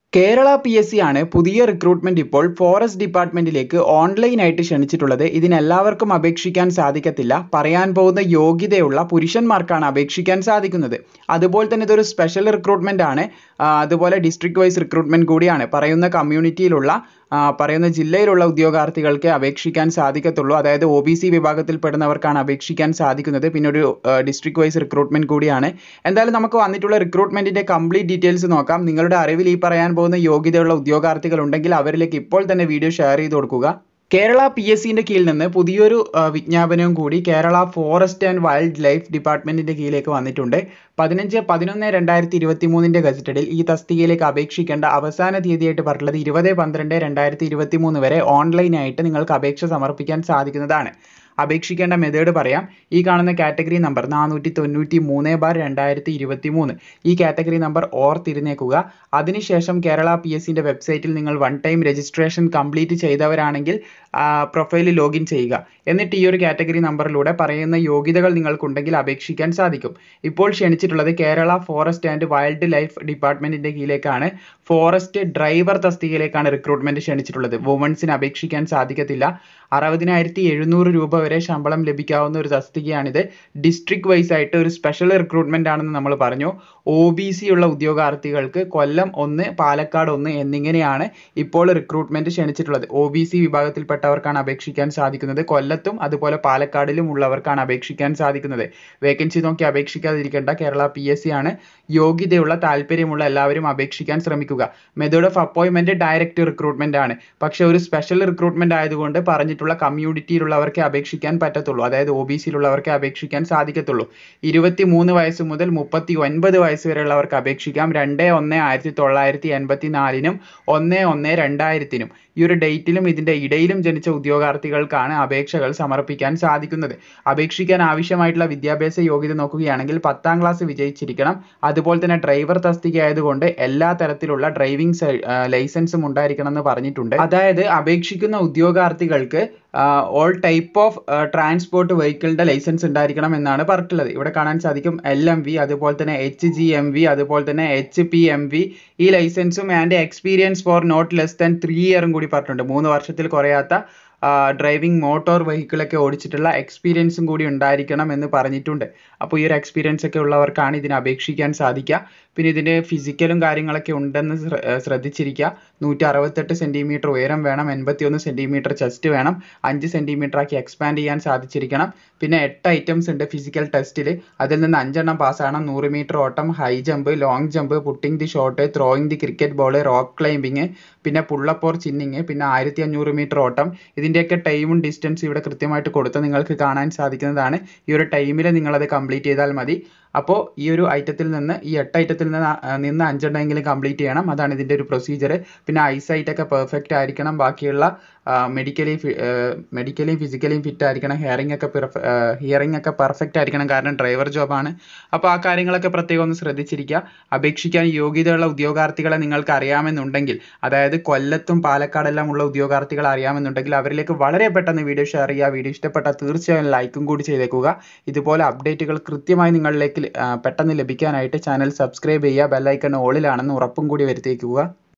Kerala P S C ആണ് പുതിയ recruitment ഇപ്പോൾ ഫോറസ്റ്റ് ഡിപ്പാർട്ട്മെന്റിലേക്ക് ഓൺലൈനായിട്ട് ക്ഷണിച്ചിട്ടുള്ളത് ഇതിന് എല്ലാവർക്കും അപേക്ഷിക്കാൻ സാധിക്കത്തില്ല പറയാൻ പോകുന്ന യോഗ്യതയുള്ള പുരുഷന്മാർക്കാണ് അപേക്ഷിക്കാൻ സാധിക്കുന്നത് അതുപോലെ തന്നെ ഇതൊരു സ്പെഷ്യൽ റിക്രൂട്ട്മെന്റ് ആണ് ആ, അതുപോലെ ഡിസ്ട്രിക്ട് വൈസ് റിക്രൂട്ട്മെന്റ് കൂടിയാണ് പറയുന്ന കമ്മ്യൂണിറ്റിയിലുള്ള ആ, പറയുന്ന ജില്ലയിലുള്ള ഉദ്യോഗാർത്ഥികൾക്ക് അപേക്ഷിക്കാൻ സാധിക്കത്തുള്ളൂ അതായത് ഒ ബി സി വിഭാഗത്തിൽപ്പെടുന്നവർക്കാണ് അപേക്ഷിക്കാൻ സാധിക്കുന്നത് പിന്നെ ഒരു ഡിസ്ട്രിക്ട് വൈസ് റിക്രൂട്ട്മെന്റ് കൂടിയാണ് എന്തായാലും നമുക്ക് വന്നിട്ടുള്ള റിക്രൂട്ട്മെന്റിന്റെ കംപ്ലീറ്റ് ഡീറ്റെയിൽസ് നോക്കാം നിങ്ങളുടെ അറിവിൽ ഈ പറയാൻ പോകുന്ന യോഗ്യതയുള്ള ഉദ്യോഗാർത്ഥികൾ ഉണ്ടെങ്കിൽ അവരിലേക്ക് ഇപ്പോൾ തന്നെ വീഡിയോ ഷെയർ ചെയ്ത് കൊടുക്കുക കേരള പി എസ് സിന്റെ കീഴിൽ നിന്ന് പുതിയൊരു ആ, വിജ്ഞാപനവും കൂടി Kerala forest and wild life ഡിപ്പാർട്ട്മെന്റിന്റെ കീഴിലേക്ക് വന്നിട്ടുണ്ട് പതിനഞ്ച് പതിനൊന്ന് രണ്ടായിരത്തി ഇരുപത്തി മൂന്നിന്റെ ഗസറ്റഡിൽ ഈ തസ്തികയിലേക്ക് അപേക്ഷിക്കേണ്ട അവസാന തീയതിയായിട്ട് പറഞ്ഞിട്ടുള്ളത് ഇരുപത് പന്ത്രണ്ട് രണ്ടായിരത്തി ഇരുപത്തി മൂന്ന് വരെ ഓൺലൈനായിട്ട് നിങ്ങൾക്ക് അപേക്ഷ സമർപ്പിക്കാൻ സാധിക്കുന്നതാണ് അപേക്ഷിക്കേണ്ട മെത്തേഡ് പറയാം ഈ കാണുന്ന കാറ്റഗറി നമ്പർ നാനൂറ്റി തൊണ്ണൂറ്റി മൂന്ന് ബാർ രണ്ടായിരത്തി ഇരുപത്തി മൂന്ന് ഈ കാറ്റഗറി നമ്പർ ഓർത്തിരുന്നേക്കുക അതിനുശേഷം കേരള പി എസ് സിൻ്റെ വെബ്സൈറ്റിൽ നിങ്ങൾ വൺ ടൈം രജിസ്ട്രേഷൻ കംപ്ലീറ്റ് ചെയ്തവരാണെങ്കിൽ പ്രൊഫൈലിൽ ലോഗിൻ ചെയ്യുക എന്നിട്ട് ഈ ഒരു കാറ്റഗറി നമ്പറിലൂടെ പറയുന്ന യോഗ്യതകൾ നിങ്ങൾക്കുണ്ടെങ്കിൽ അപേക്ഷിക്കാൻ സാധിക്കും ഇപ്പോൾ ക്ഷണിച്ചിട്ടുള്ളത് Kerala forest and wild life ഡിപ്പാർട്ട്മെന്റിന്റെ കീഴിലേക്കാണ് ഫോറസ്റ്റ് ഡ്രൈവർ തസ്തികയിലേക്കാണ് റിക്രൂട്ട്മെന്റ് ക്ഷണിച്ചിട്ടുള്ളത് വുമൺസിന് അപേക്ഷിക്കാൻ സാധിക്കത്തില്ല അറുപതിനായിരത്തി എഴുന്നൂറ് രൂപ വരെ ശമ്പളം ലഭിക്കാവുന്ന ഒരു തസ്തികയാണിത് ഡിസ്ട്രിക്ട് വൈസ് ആയിട്ട് ഒരു സ്പെഷ്യൽ റിക്രൂട്ട്മെന്റ് ആണെന്ന് നമ്മൾ പറഞ്ഞു ഒ ബി സി ഉള്ള ഉദ്യോഗാർത്ഥികൾക്ക് കൊല്ലം ഒന്ന് പാലക്കാട് ഒന്ന് എന്നിങ്ങനെയാണ് ഇപ്പോൾ റിക്രൂട്ട്മെന്റ് ക്ഷണിച്ചിട്ടുള്ളത് ഒ ബി സി വിഭാഗത്തിൽപ്പെട്ടവർക്കാണ് അപേക്ഷിക്കാൻ സാധിക്കുന്നത് കൊല്ലത്തും അതുപോലെ പാലക്കാടിലും ഉള്ളവർക്കാണ് അപേക്ഷിക്കാൻ സാധിക്കുന്നത് വേക്കൻസി നോക്കി അപേക്ഷിക്കാതിരിക്കേണ്ട കേരള പി എസ് സി ആണ് യോഗ്യതയുള്ള താല്പര്യമുള്ള എല്ലാവരും അപേക്ഷിക്കാൻ ശ്രമിക്കുക മെത്തേഡ് ഓഫ് അപ്പോയിൻമെന്റ് ഡയറക്റ്റ് റിക്രൂട്ട്മെന്റ് ആണ് പക്ഷേ ഒരു സ്പെഷ്യൽ റിക്രൂട്ട്മെന്റ് ആയതുകൊണ്ട് പറഞ്ഞിട്ടുള്ള കമ്മ്യൂണിറ്റിയിലുള്ളവർക്കേ അപേക്ഷിക്കാൻ പറ്റത്തുള്ളൂ അതായത് ഒ ബി സിയിലുള്ളവർക്കേ അപേക്ഷിക്കാൻ സാധിക്കത്തുള്ളൂ ഇരുപത്തി മൂന്ന് വയസ്സ് മുതൽ മുപ്പത്തി ഒൻപത് വയസ്സ് വരെയുള്ളവർക്ക് അപേക്ഷിക്കാം രണ്ട് ഒന്ന് ആയിരത്തി തൊള്ളായിരത്തി എൺപത്തി നാലിനും ഒന്ന് ഒന്ന് രണ്ടായിരത്തിനും ഈ ഒരു ഡേറ്റിലും ഇതിന്റെ ഇടയിലും ജനിച്ച ഉദ്യോഗാർത്ഥികൾക്കാണ് അപേക്ഷകൾ സമർപ്പിക്കാൻ സാധിക്കുന്നത് അപേക്ഷിക്കാൻ ആവശ്യമായിട്ടുള്ള വിദ്യാഭ്യാസ യോഗ്യത നോക്കുകയാണെങ്കിൽ പത്താം ക്ലാസ് വിജയിച്ചിരിക്കണം അതുപോലെ തന്നെ ഡ്രൈവർ തസ്തിക ആയതുകൊണ്ട് എല്ലാ തരത്തിലുള്ള ഡ്രൈവിംഗ് ലൈസൻസും ഉണ്ടായിരിക്കണം എന്ന് പറഞ്ഞിട്ടുണ്ട് അതായത് അപേക്ഷിക്കുന്ന ഉദ്യോഗാർത്ഥികൾക്ക് ഓൾ ടൈപ്പ് ഓഫ് ട്രാൻസ്പോർട്ട് വെഹിക്കിളിന്റെ ലൈസൻസ് ഉണ്ടായിരിക്കണം എന്നാണ് പറഞ്ഞിട്ടുള്ളത് ഇവിടെ കാണാൻ സാധിക്കും എൽ എം വി അതുപോലെ തന്നെ എച്ച് ജി എം വി അതുപോലെ തന്നെ എച്ച് പി എം വി ഈ ലൈസൻസും and experience for not less than three ഇയറും കൂടി പറഞ്ഞിട്ടുണ്ട് മൂന്ന് വർഷത്തിൽ കുറയാത്ത ഡ്രൈവിംഗ് മോട്ടോർ വെഹിക്കിളൊക്കെ ഓടിച്ചിട്ടുള്ള എക്സ്പീരിയൻസും കൂടി ഉണ്ടായിരിക്കണം എന്ന് പറഞ്ഞിട്ടുണ്ട് അപ്പോൾ ഈ ഒരു എക്സ്പീരിയൻസ് ഒക്കെ ഉള്ളവർക്കാണ് ഇതിന് അപേക്ഷിക്കാൻ സാധിക്കുക പിന്നെ ഇതിൻ്റെ ഫിസിക്കലും കാര്യങ്ങളൊക്കെ ഉണ്ടെന്ന് ശ്ര- ഏർ ശ്രദ്ധിച്ചിരിക്കുക നൂറ്റി അറുപത്തെട്ട് സെൻറ്റിമീറ്റർ ഉയരം വേണം എൺപത്തിയൊന്ന് സെൻറ്റിമീറ്റർ ചെസ്റ്റ് വേണം അഞ്ച് സെൻറ്റിമീറ്റർ ആക്കി എക്സ്പാൻഡ് ചെയ്യാൻ സാധിച്ചിരിക്കണം പിന്നെ എട്ട് ഐറ്റംസ് ഉണ്ട് ഫിസിക്കൽ ടെസ്റ്റിൽ അതിൽ നിന്ന് അഞ്ചെണ്ണം പാസ്സാകണം നൂറ് മീറ്റർ ഓട്ടം high jump long jump putting the shot throwing the cricket ball rock climbing പിന്നെ പുള്ളപ്പ് ഓർ ചിന്നിങ് പിന്നെ ആയിരത്തി അഞ്ഞൂറ് മീറ്റർ ഓട്ടം ഇതിൻ്റെയൊക്കെ ടൈമും ഡിസ്റ്റൻസും ഇവിടെ കൃത്യമായിട്ട് കൊടുത്ത് നിങ്ങൾക്ക് കാണാൻ സാധിക്കുന്നതാണ് ഈ ഒരു ടൈമിൽ നിങ്ങളത് കംപ്ലീറ്റ് ചെയ്താൽ മതി അപ്പോൾ ഈ ഒരു ഐറ്റത്തിൽ നിന്ന് ഈ എട്ട് ഐറ്റത്തിൽ നിന്ന് ആ, നിന്ന് അഞ്ചെണ്ണമെങ്കിലും കംപ്ലീറ്റ് ചെയ്യണം അതാണ് ഇതിൻ്റെ ഒരു പ്രൊസീജിയർ പിന്നെ ഐസൈറ്റ് ഒക്കെ പെർഫെക്റ്റ് ആയിരിക്കണം ബാക്കിയുള്ള മെഡിക്കലി മെഡിക്കലിയും ഫിസിക്കലിയും ഫിറ്റ് ആയിരിക്കണം ഹിയറിംഗ് ഒക്കെ ഹിയറിംഗ് ഒക്കെ പെർഫെക്റ്റ് ആയിരിക്കണം കാരണം ഡ്രൈവർ ജോബാണ് അപ്പോൾ ആ കാര്യങ്ങളൊക്കെ പ്രത്യേകം ഒന്ന് ശ്രദ്ധിച്ചിരിക്കുക അപേക്ഷിക്കാൻ യോഗ്യതയുള്ള ഉദ്യോഗാർത്ഥികളെ നിങ്ങൾക്ക് അറിയാമെന്നുണ്ടെങ്കിൽ അതായത് കൊല്ലത്തും പാലക്കാടെല്ലാം ഉള്ള ഉദ്യോഗാർത്ഥികളെ അറിയാമെന്നുണ്ടെങ്കിൽ അവരിലേക്ക് വളരെ പെട്ടെന്ന് വീഡിയോ ഷെയർ ചെയ്യുക വീഡിയോ ഇഷ്ടപ്പെട്ടാൽ തീർച്ചയായും ലൈക്കും കൂടി ചെയ്തേക്കുക ഇതുപോലെ അപ്ഡേറ്റുകൾ കൃത്യമായി നിങ്ങളിലേക്ക് ആ, പെട്ടെന്ന് ലഭിക്കാനായിട്ട് ചാനൽ സബ്സ്ക്രൈബ് ചെയ്യുക ബെല്ലൈക്കൺ ഓളിലാണെന്ന് ഉറപ്പും കൂടി വരുത്തിയേക്കുക